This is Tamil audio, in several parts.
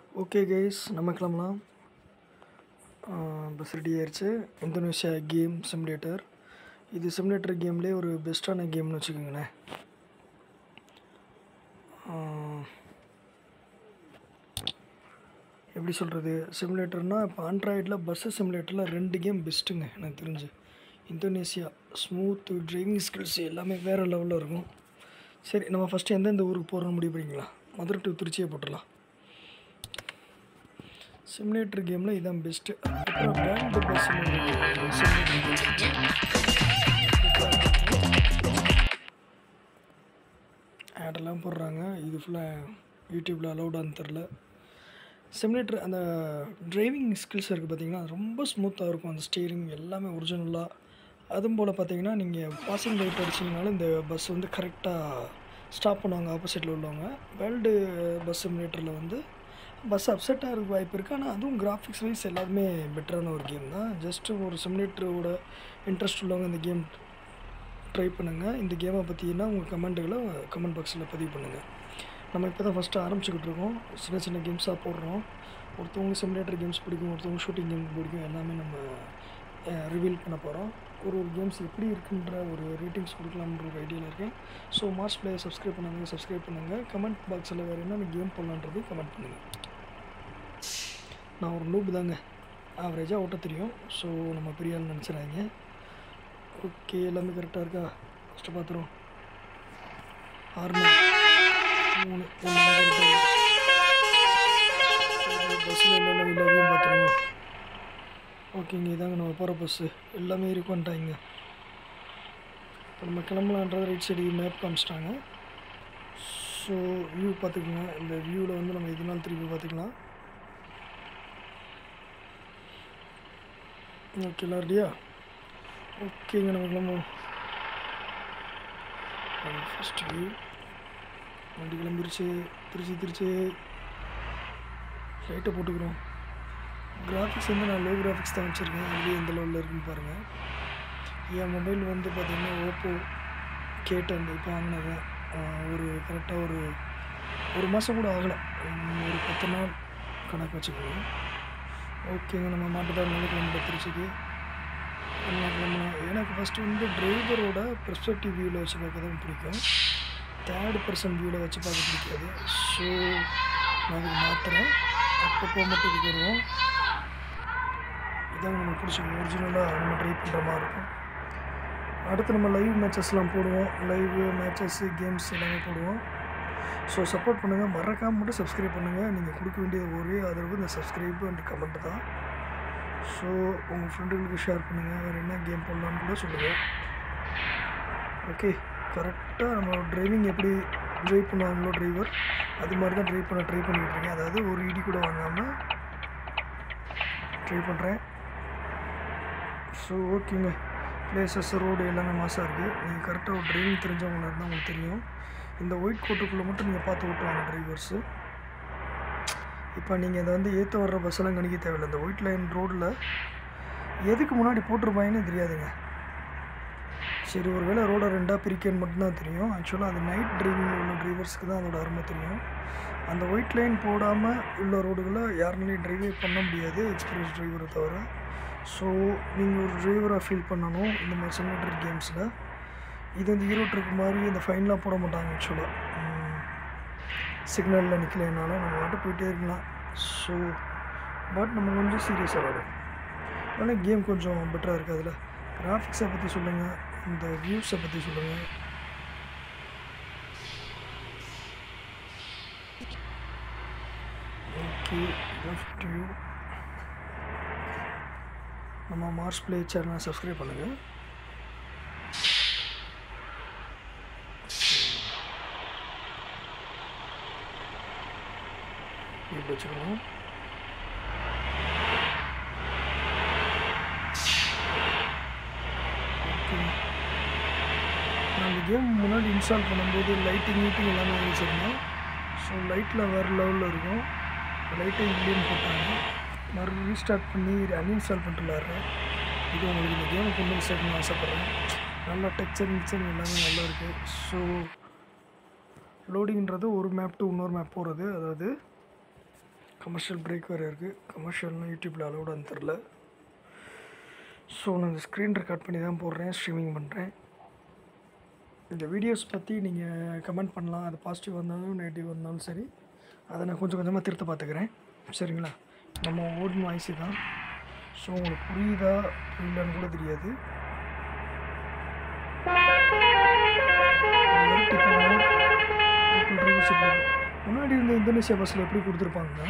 ஓகே கைஸ் நம்ம கிளம்பலாம் பஸ் ரெடி ஆயிடுச்சு இந்தோனேஷியா கேம் சிமுலேட்டர் இது சிமுலேட்டர் கேம்லேயே ஒரு பெஸ்ட்டான கேம்னு வச்சுக்கோங்களேன் ஆஹ், எப்படி சொல்கிறது சிமுலேட்டர்னால் இப்போ ஆண்ட்ராய்டில் பஸ்ஸு சிமுலேட்டரில் ரெண்டு கேம் பெஸ்ட்டுங்க எனக்கு தெரிஞ்சு இந்தோனேஷியா ஸ்மூத்து டிரைவிங் ஸ்கில்ஸ் எல்லாமே வேறு லெவலில் இருக்கும் சரி நம்ம ஃபஸ்ட்டு எந்தெந்த ஊருக்கு போகிறோம்னு முடிவு பண்ணிங்களா மதுரை டு திருச்சியை போட்டுடலாம் சிமுலேட்டர் கேமில் இதான் பெஸ்ட்டு அப்புறம் பேண்ட் பஸ் ஆடெல்லாம் போடுறாங்க இது ஃபுல்லாக யூடியூப்பில் அலௌடான்னு தெரில சிமுலேட்டர் அந்த டிரைவிங் ஸ்கில்ஸ் இருக்குது பார்த்தீங்கன்னா அது ரொம்ப ஸ்மூத்தாக இருக்கும் அந்த ஸ்டீரிங் எல்லாமே ஒரிஜினலாக அதுவும் போல் பார்த்தீங்கன்னா நீங்கள் பாசிங் லைட் அடிச்சிங்கனாலும் இந்த பஸ் வந்து கரெக்டாக ஸ்டாப் பண்ணுவாங்க ஆப்போசிட்டில் உள்ளவங்க வேர்ல்டு பஸ் சிமுலேட்டரில் வந்து பஸ் அப்செட் ஆகிறதுக்கு வாய்ப்பு இருக்குது ஆனால் அதுவும் கிராஃபிக்ஸ் வைஸ் எல்லாருமே பெட்டரான ஒரு கேம் தான் ஜஸ்ட்டு ஒரு சிமுலேட்டரோட இன்ட்ரெஸ்ட் உள்ளவங்க இந்த கேம் ட்ரை பண்ணுங்கள் இந்த கேமை பற்றினா உங்கள் கமெண்ட்டுகளை கமெண்ட் பாக்ஸில் பதிவு பண்ணுங்கள் நம்ம இப்போ தான் ஃபஸ்ட்டு ஆரம்பிச்சுக்கிட்டு இருக்கோம் சின்ன சின்ன கேம்ஸாக போடுறோம் ஒருத்தவங்க சிமுலேட்டர் கேம்ஸ் பிடிக்கும் ஒருத்தவங்க ஷூட்டிங் கேம் பிடிக்கும் எல்லாமே நம்ம ரிவீல் பண்ண போகிறோம் ஒரு ஒரு கேம்ஸ் எப்படி இருக்குன்ற ஒரு ரேட்டிங்ஸ் கொடுக்கலாம்ன்ற ஒரு ஐடியாவில் இருக்கேன் ஸோ மார்ச் பிளேயர் சப்ஸ்கிரைப் பண்ணாங்க சப்ஸ்கிரைப் பண்ணுங்கள் கமெண்ட் பாக்ஸில் வேறு என்னென்ன கேம் போடலான்றது கமெண்ட் பண்ணுங்கள் நான் ஒரு நூப் தாங்க ஆவரேஜாக ஓட்ட தெரியும் ஸோ நம்ம பெரிய ஆள் நினச்சிடாதீங்க ஓகே எல்லாமே கரெக்டாக இருக்கா ஃபஸ்ட்டு பார்த்துருவோம் ஆறு மணி மூணு பஸ்ஸில் எல்லா எல்லாத்தையும் பார்த்துருவோம் ஓகேங்க இதாங்க நம்ம போகிற பஸ்ஸு எல்லாமே இருக்குன்ட்டாங்க இப்போ நம்ம கிளம்பலான்றது ரைட் சைடு மேப் காமிச்சிட்டாங்க ஸோ வியூ பார்த்துக்கோங்க இந்த வியூவில் வந்து நம்ம எதுனாலும் திருப்பி பார்த்துக்கலாம் ஓகே எல்லாம் ரெடியா ஓகேங்க நம்ம கிளம்புவோம் ஃபஸ்ட் வியூ வண்டி கிளம்பிருச்சு திருச்சி திருச்சி லைட்டை போட்டுக்கிறோம் கிராஃபிக்ஸ் வந்து நான் லோ கிராஃபிக்ஸ் தான் வச்சுருக்கேன் அதுலேயே எந்த லெவலில் இருக்குன்னு பாருங்கள் என் மொபைல் வந்து பார்த்திங்கன்னா ஓப்போ கே டென் இப்போ வாங்கினது ஒரு கரெக்டாக ஒரு ஒரு மாதம் கூட ஆகலை உம், ஒரு பத்து நாள் கணக்கு வச்சுக்கோங்க ஓகேங்க நம்ம மாட்டுதான் நல்ல கிளம்பிட்ட திருச்சிக்கு என்ன கிளம்பலாம் எனக்கு ஃபஸ்ட்டு வந்து டிரைவரோட பெர்ஸ்பெக்டிவ் வியூவில் வச்சு பார்க்க தான் பிடிக்கும் தேர்ட் பர்சன் வியூவில் வச்சு பார்க்க பிடிக்காது ஸோ நான் அதுக்கு மாற்றுறேன் அப்பப்போ மட்டும் இதுக்கு வருவோம் இதான் நமக்கு பிடிச்சிக்கும் ஒரிஜினலாக நம்ம ட்ரை பண்ணுற மாதிரி இருக்கும் அடுத்து நம்ம லைவ் மேட்சஸ்லாம் போடுவோம் லைவ் மேட்சஸ்ஸு கேம்ஸ் எல்லாமே போடுவோம் ஸோ சப்போர்ட் பண்ணுங்கள் மறக்காம மட்டும் சப்ஸ்கிரைப் பண்ணுங்கள் நீங்கள் கொடுக்க வேண்டிய ஒரே ஆதரவு இந்த சப்ஸ்கிரைப் அண்ட் கமெண்ட் தான் ஸோ உங்கள் ஃப்ரெண்டுகளுக்கு ஷேர் பண்ணுங்கள் வேறு என்ன கேம் போடலான்னு கூட சொல்லுங்கள் ஓகே கரெக்டாக நம்ம டிரைவிங் எப்படி ட்ரைவ் பண்ணுவாங்களோ டிரைவர் அது மாதிரி தான் ட்ரைவ் பண்ண ட்ரை பண்ணிகிட்டு இருக்கேன் அதாவது ஒரு இடி கூட வாங்காமல் ட்ரை பண்ணுறேன் ஸோ ஓகேங்க பிளேசஸ் ரோடு எல்லாமே மாசாக இருக்குது நீங்கள் கரெக்டாக ஒரு டிரைவிங் தெரிஞ்சவங்களா இருந்தால் உங்களுக்கு தெரியும் இந்த ஒயிட் கோட்டுக்குள்ளே மட்டும் நீங்கள் பார்த்து ஓட்டுவாங்க டிரைவர்ஸு இப்போ நீங்கள் இதை வந்து ஏற்ற வர்ற பஸ்ஸெல்லாம் கணிக்க தேவையில்லை இந்த ஒயிட் லைன் ரோடில் எதுக்கு முன்னாடி போட்டிருப்பாங்கன்னு தெரியாதுங்க சரி ஒரு வேளை ரோடை ரெண்டாக பிரிக்கன்னு மட்டும்தான் தெரியும் ஆக்சுவலாக அது நைட் டிரைவிங்கில் உள்ள டிரைவர்ஸ்க்கு தான் அதோட அருமை தெரியும் அந்த ஒயிட் லைன் போடாமல் உள்ள ரோடுகளை யாருனாலையும் டிரைவே பண்ண முடியாது எக்ஸ்பீரியன்ஸ் டிரைவரை தவிர ஸோ நீங்கள் ஒரு டிரைவராக ஃபீல் பண்ணணும் இந்த மாதிரி சிமுலேட்டர் கேம்ஸில் இது வந்து ஹீரோ ட்ரிக் மாதிரி இந்த ஃபைன்லாம் போட மாட்டாங்க ஆக்சுவலாக சிக்னலில் நிற்கலைனால நம்ம வாட்டு போயிட்டே இருக்கலாம் ஸோ பட் நம்ம கொஞ்சம் சீரியஸாக விளாடும் ஆனால் கேம் கொஞ்சம் பெட்டராக இருக்குது அதில் கிராஃபிக்ஸை பற்றி சொல்லுங்கள் இந்த வியூஸை பற்றி சொல்லுங்கள் ஓகே லெஃப்ட் வியூ நம்ம மார்ஸ் பிளே சேனலை சப்ஸ்கிரைப் பண்ணுங்கள் இப்படி வச்சுக்கணும் ஓகே நான் இந்த கேம் முன்னாடி இன்ஸ்டால் பண்ணும்போது லைட்டிங் ஹீட்டிங் எல்லாமே வச்சுருந்தேன் ஸோ லைட்டில் வேறு லெவலில் இருக்கும் லைட்டை இல்லைன்னு போட்டாங்க மறுபடியும் ரீஸ்டார்ட் பண்ணி அன்இன்ஸ்டால் பண்ணிட்டு விளாட்றேன் இது உங்களுக்கு இந்த கேமை கொண்டு வந்து சேர்க்கணும்னு ஆசைப்பட்றேன் நல்லா டெக்ஸ்சர் மிக்சர் எல்லாமே நல்லா இருக்குது ஸோ லோடிங்கிறது ஒரு மேப் டு இன்னொரு மேப் போகிறது அதாவது கமர்ஷியல் பிரேக் வேறு இருக்குது கமர்ஷியல்னு யூடியூப்பில் அலோடான்னு தெரில ஸோ நான் இந்த ஸ்க்ரீன் ரெக்கார்ட் பண்ணி தான் போடுறேன் ஸ்ட்ரீமிங் பண்ணுறேன் இந்த வீடியோஸ் பற்றி நீங்கள் கமெண்ட் பண்ணலாம் அது பாசிட்டிவ் வந்தாலும் நெகட்டிவ் வந்தாலும் சரி அதை நான் கொஞ்சம் கொஞ்சமாக திருத்த பார்த்துக்கிறேன் சரிங்களா நம்ம ஓடின வாய்ஸு தான் ஸோ உங்களுக்கு புரியுதா புரியலன்னு கூட தெரியாது விரட்டி போகணும். local drivers எப்படி- முன்னாடி இருந்த இந்தோனேஷியா பஸ்ஸில் எப்படி கொடுத்துருப்பாங்கன்னா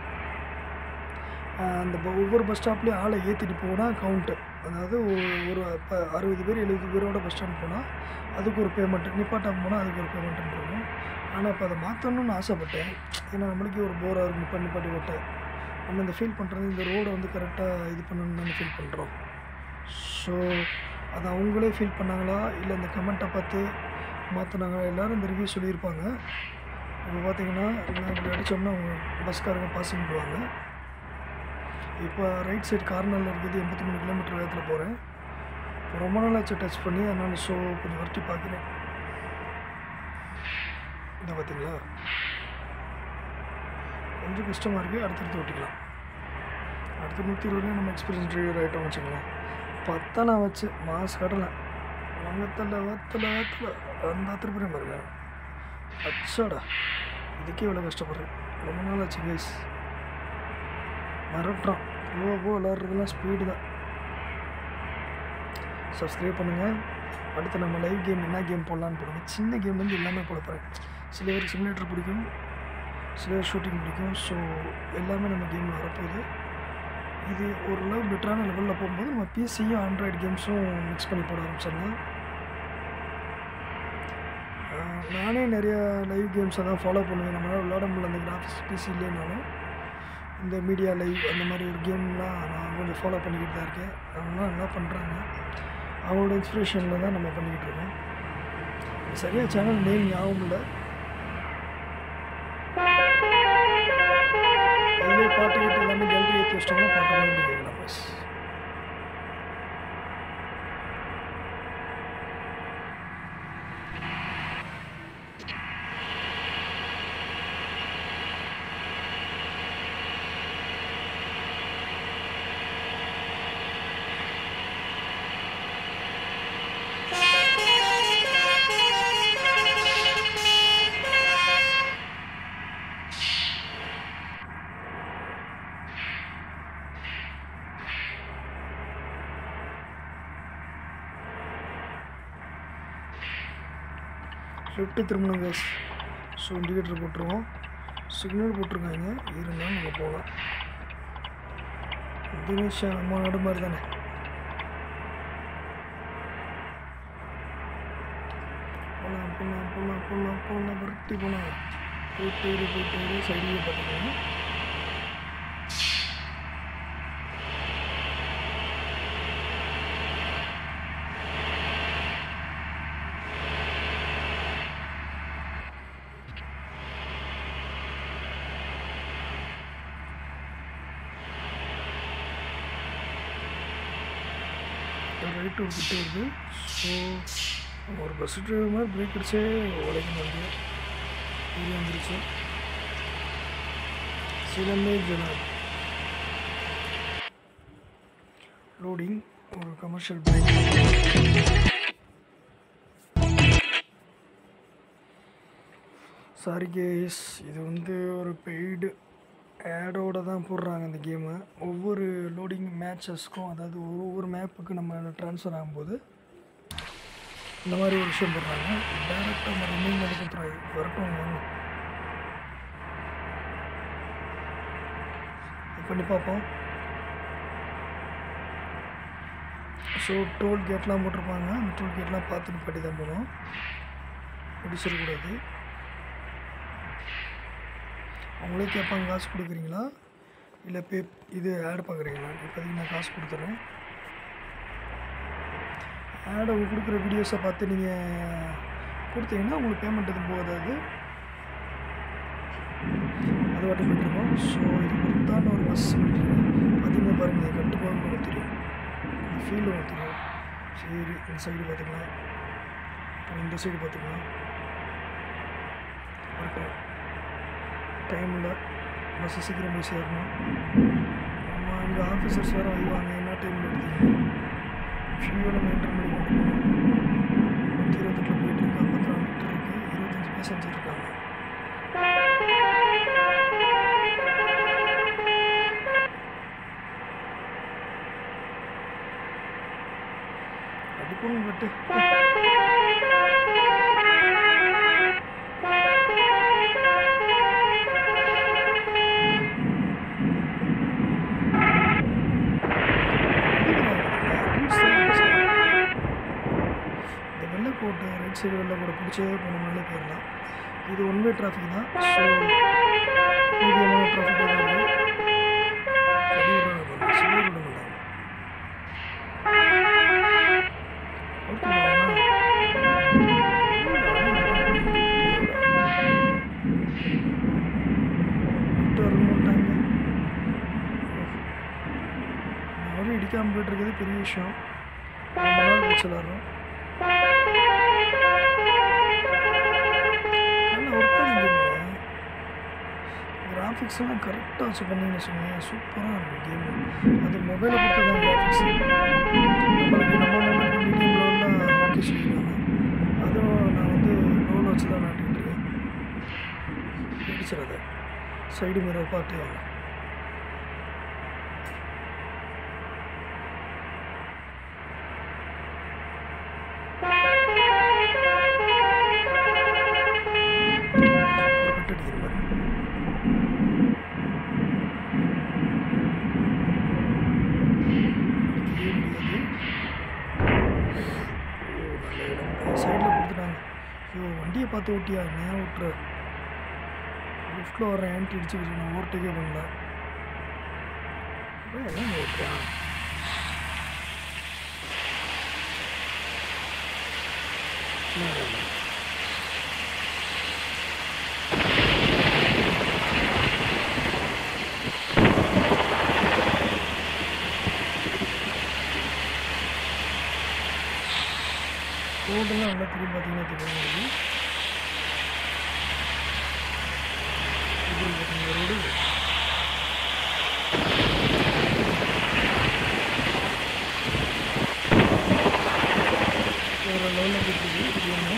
ஆஹ் அந்த ப- ஒவ்வொரு பஸ் ஸ்டாப்லேயும் ஆளை ஏற்றிட்டு போனால் கவுண்ட்டு அதாவது ஒரு- ஒரு இப்போ அறுபது பேர் எழுபது பேரோட பஸ் ஸ்டாண்ட் போனால் அதுக்கு ஒரு பேமெண்ட் நிப்பாட்டாம போனால் அதுக்கு ஒரு பேமெண்ட் இருக்கும் ஆனால் இப்போ அதை மாற்றணும்னு ஆசைப்பட்டேன் ஏன்னா நம்மளுக்கே ஒரு போராக இருக்கும் நிப்பாட்டி நிப்பாட்டி ஓட்ட நம்ம இந்த ஃபீல் பண்ணுறது இந்த ரோடை வந்து கரெக்டாக இது பண்ணணும்னு தானே ஃபீல் பண்ணுறோம் ஸோ அதை அவங்களே ஃபீல் பண்ணாங்களா இல்லை இந்த கமெண்ட்டை பார்த்து மாற்றினாங்களா எல்லோரும் இந்த ரிவ்யூ சொல்லியிருப்பாங்க இப்போ பார்த்தீங்கன்னா நான் இப்படி அடித்தோம்னா அவங்க பஸ்காரங்க பாசிங் போவாங்க இப்போ ரைட் சைடு கார்னரில் இருக்குது எண்பத்தி மூணு கிலோமீட்டர் வேகத்தில் போகிறேன் ரொம்ப நாள் ஆச்சு டச் பண்ணி அதனால் ஷோ கொஞ்சம் வரட்டி பார்க்குறேன் இந்த பார்த்தீங்களா கொஞ்சம் கஷ்டமாக இருக்குது அடுத்தடுத்து ஓட்டிக்கலாம் அடுத்த நூற்றி இருபதுலேயும் நம்ம எக்ஸ்பீரியன்ஸ் டிரைவர் ஆகிட்டோம்னு வச்சுக்கோங்களேன் பத்தான் நான் வச்சு மாஸ் கடலை வங்கத்தில் வத்தில் வத்தில் அந்த திருப்பி பாருங்க அச்சாடா இதுக்கே இவ்வளோ கஷ்டப்படுறேன் ரொம்ப நாள் ஆச்சு கைஸ் மறட்டுறான் போ போ விளாட்றதுலாம் ஸ்பீடு தான் சப்ஸ்கிரைப் பண்ணுங்கள் அடுத்து நம்ம லைவ் கேம் என்ன கேம் போடலான்னு போடுங்க சின்ன கேம்லேருந்து எல்லாமே போட போகிறேன் சில பேருக்கு சிமுலேட்டர் பிடிக்கும் சில பேர் ஷூட்டிங் பிடிக்கும் ஸோ எல்லாமே நம்ம கேமில் வரப்போகுது இது ஓரளவு பெட்டரான லெவலில் போகும்போது நம்ம பிசியும் ஆண்ட்ராய்டு கேம்ஸும் மிக்ஸ் பண்ணி போட ஆரம்பிச்சிடலாம் ஆஹ் நானே நிறைய லைவ் கேம்ஸை தான் ஃபாலோ பண்ணுவேன் நம்மளால் விளாட முடியல அந்த கிராஃபிக்ஸ் பிசி இல்லைனாலும் இந்த மீடியா லைவ் அந்த மாதிரி ஒரு கேம்லாம் நான் கொஞ்சம் ஃபாலோ பண்ணிக்கிட்டு தான் இருக்கேன் அவங்களாம் நல்லா பண்ணுறாங்க அவங்களோட இன்ஸ்பிரேஷனில் தான் நம்ம பண்ணிக்கிட்டு இருக்கோம் சரியாக சேனல் நேம் ஞாபகம் இல்லை அதுவே பாட்டு கீட்டு எல்லாமே கேலரி ஏற்றி வச்சிட்டோம்னா பாட்டு மாதிரி கேட்கலாம் பஸ் லெஃப்ட்டு திரும்பணும் கேஸ் ஸோ இண்டிகேட்டர் போட்டுருவோம் சிக்னல் போட்டிருக்காங்க இருந்தாலும் நம்ம போகலாம் இந்தோனேஷியா நம்ம நாடு மாதிரி தானே போகலாம் போகலாம் போகலாம் போகலாம் போகலாம் விரட்டி போகலாம் போயிட்டு இரு போயிட்டு இரு சைடில் பார்த்துக்கலாம் ரைட் ஒரு கிட்ட வருது ஸோ ஒரு பஸ் டிரைவர் மாதிரி பிரேக் அடிச்சே உழைக்க வண்டி இது வந்துருச்சு சிலம்பே ஜனம் லோடிங் ஒரு கமர்ஷியல் பிரேக் சாரி கேஸ் இது வந்து ஒரு பெய்டு ஆடோட தான் போடுறாங்க இந்த கேமு ஒவ்வொரு லோடிங் மேட்சஸ்க்கும் அதாவது ஒரு ஒவ்வொரு மேப்புக்கு நம்ம ட்ரான்ஸ்ஃபர் ஆகும்போது இந்த மாதிரி ஒரு விஷயம் போடுறாங்க டேரெக்டாக நம்ம ரன்னிங் பண்ணி கொடுத்துருவாங்க வரட்டும் வாங்க இது பண்ணி பார்ப்போம் ஸோ டோல் கேட்லாம் போட்டிருப்பாங்க அந்த டோல் கேட்லாம் பார்த்து நிப்பாட்டி தான் போகணும் முடிச்சிடக்கூடாது அவங்களே கேட்பாங்க காசு கொடுக்குறீங்களா இல்லை பே இது ஆட் பார்க்குறீங்களா இப்போதைக்கு நான் காசு கொடுத்துட்றேன் ஆட் அவங்க கொடுக்குற வீடியோஸை பார்த்து நீங்கள் கொடுத்தீங்கன்னா உங்களுக்கு பேமெண்ட் எதுவும் போகாது அது வாட்டி போயிட்டுருக்கோம் ஸோ இது பொறுத்தான ஒரு பஸ் பார்த்தீங்கன்னா பாருங்கள் கட்டுப்பாடு உங்களுக்கு தெரியும் இந்த ஃபீல் உங்களுக்கு தெரியும் சரி இந்த சைடு பார்த்துக்கலாம் அப்புறம் இந்த சைடு பார்த்துக்கலாம் கரெக்டாக டைமில் பஸ்ஸு சீக்கிரம் போய் சேரணும் நம்ம இங்கே ஆஃபீஸர்ஸ் வேறு வைவாங்க என்ன டைம் எடுத்தீங்க ஃபியூவில் மெயின்டைன் பண்ணி கொண்டு போகணும் நூற்றி இருபத்தெட்டில் போயிட்டுருக்கு ஐம்பத்தி நாலு லிட்டர் இருக்குது இருபத்தஞ்சி பேசஞ்சர் இருக்காங்க அடிப்போம் பட்டு இந்த வெள்ளைக்கோட்டை ரைட் சைடு வெள்ளைக்கோட்டை பிடிச்சே போனோம்னாலே போயிடலாம் இது ஒன் வே டிராஃபிக் தான் ஸோ மீடியமான டிராஃபிக்காக தான் இருக்குது சிவியர் விட மாட்டாங்க இடிக்காமல் போயிட்டு இருக்கிறது பெரிய விஷயம் ரொம்ப நாள் கழிச்சு விளாட்றோம் நல்லா ஒர்க் பண்ணிக்கிறீங்க கிராஃபிக்ஸ் எல்லாம் கரெக்டாக வச்சு பண்ணீங்கன்னு வச்சுக்கோங்க சூப்பராக இருக்கும் கேமு அது மொபைலை பொறுத்து தான் கிராஃபிக்ஸ் நம்மளுக்கு நம்ம மொபைலுக்கு மீடியம் லெவலில் ஓகே சொல்லியிருக்காங்க அதுவும் நான் வந்து லோவில் வச்சு தான் நாட்டிகிட்டு இருக்கேன் பிடிச்சிடாத சைடு மிரர் பார்த்து வாங்க ஒரு கட்டு அடிக்கிற மாதிரி அடிக்கவே முடியாது ஓ நல்ல இடம் சைடில் கொடுத்துட்டாங்க ஐயோ வண்டியை பார்த்து ஓட்டியா என்ன விட்டுற லிஃப்ட்டில் வர ஆன்டி இடிச்சு வச்சு நான் ஓவர்டேக்கே பண்ணல அப்புறம் என்ன ஓட்டுறான் ரோடெல்லாம் நல்லா திரும்பி பார்த்தீங்கன்னா தெரியும் உங்களுக்கு இது பார்த்தீங்க ரோடு வேறு லெவலில் போயிட்டு தெரியுமா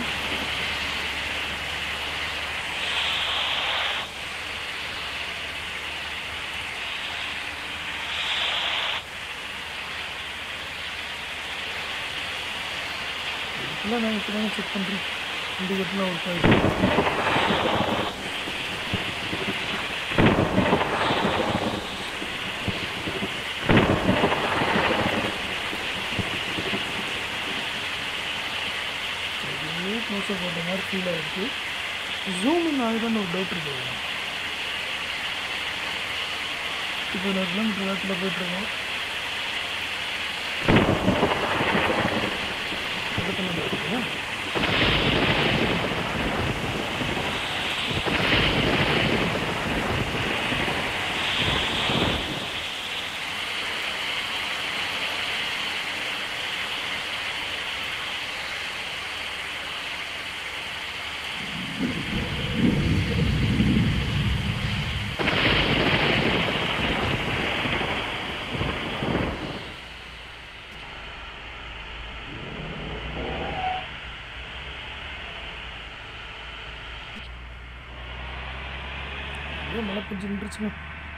இதெல்லாம் நான் இப்போ தானே செக் பண்ணுறேன் இண்டிகேட்டர்லாம் ஒர்க் ஆகிடுச்சு இதுவே க்ளோஸாக போட்ட மாதிரி ஃபீல் ஆகிருக்கு ஜூம் இன் ஆகிடும்னு ஒரு டவுட் இருக்கு இப்போ ஒரு கிலோமீட்டர் வேகத்தில் போயிட்டுருக்கோம் பக்கத்தில் இருக்குங்க அப்படியே மழை பெஞ்சு நின்றுச்சுங்க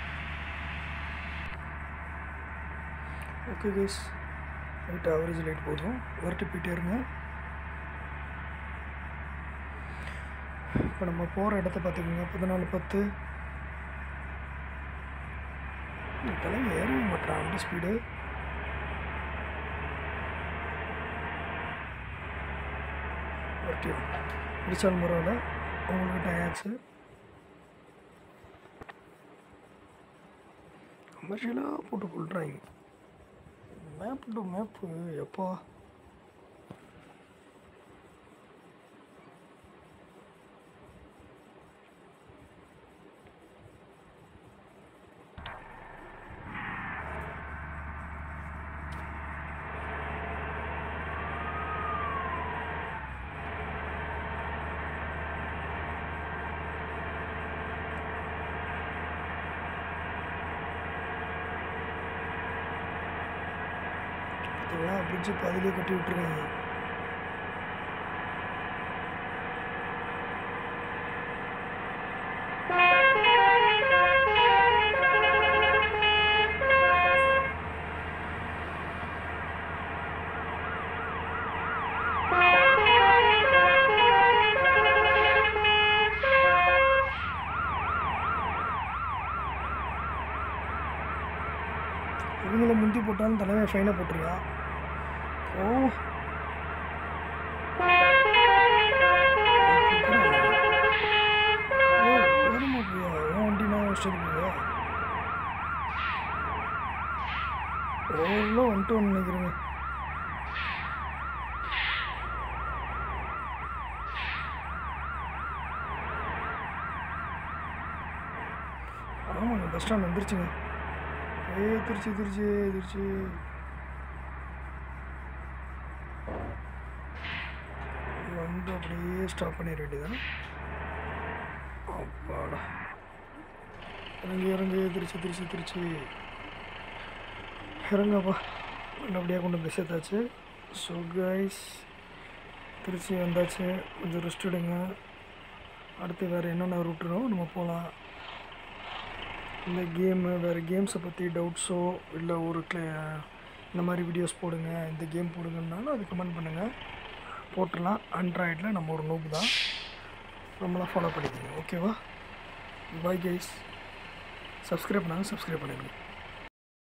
okay gas light average light போதும் வரட்டு போயிட்டே இருங்க இப்போ நம்ம போகிற இடத்த பார்த்துக்கோங்க பதினாலு பத்து இந்த தலைமை ஏறவே மாட்டான் வண்டி ஸ்பீடு வரட்டியும் இடிச்சாலும் பரவாயில்ல உங்களுக்கு டயாச்சு கமர்ஷியலாக போட்டு கொள்றாங்க மேப் டு மேப்பு எப்போ பார்த்தீங்களா பிரிட்ஜு பாதியிலே கட்டி விட்டுருக்காங்க இவங்கள முந்தி போட்டாலும் தலைவன் ஃபைனை போட்டிருக்கா ஓ ஓ, வேணுமா போயா உன் வண்டி நான் வச்சுட்டு போயா ஓவரில் வந்துட்டு நினைக்கிறேங்க ஆமாங்க பஸ் ஸ்டாண்ட் வந்துருச்சுங்க ஏ திருச்சி திருச்சி திருச்சி வந்து அப்படியே ஸ்டாப் பண்ணிட வேண்டியதான் அப்பாடா இறங்கி இறங்கி திருச்சி திருச்சி திருச்சி இறங்கப்பா நல்லபடியாக கொண்டு போய் சேர்த்தாச்சு ஸோ கைஸ் திருச்சி வந்தாச்சு கொஞ்சம் ரெஸ்ட் எடுங்க அடுத்து வேறு என்னென்ன ரூட்டுனோ நம்ம போகலாம் இந்த கேமு வேறு கேம்ஸை பற்றி டவுட்ஸோ இல்லை ஒரு க்ளே இந்த மாதிரி வீடியோஸ் போடுங்க இந்த கேம் போடுங்கன்னாலும் அது கமெண்ட் பண்ணுங்கள் போட்டுடலாம் ஆண்ட்ராய்டில் நம்ம ஒரு நோப்பு தான் நம்மளாம் ஃபாலோ பண்ணிக்கோங்க ஓகேவா பாய் கைஸ் சப்ஸ்கிரைப் பண்ணாங்க சப்ஸ்கிரைப் பண்ணிடுங்க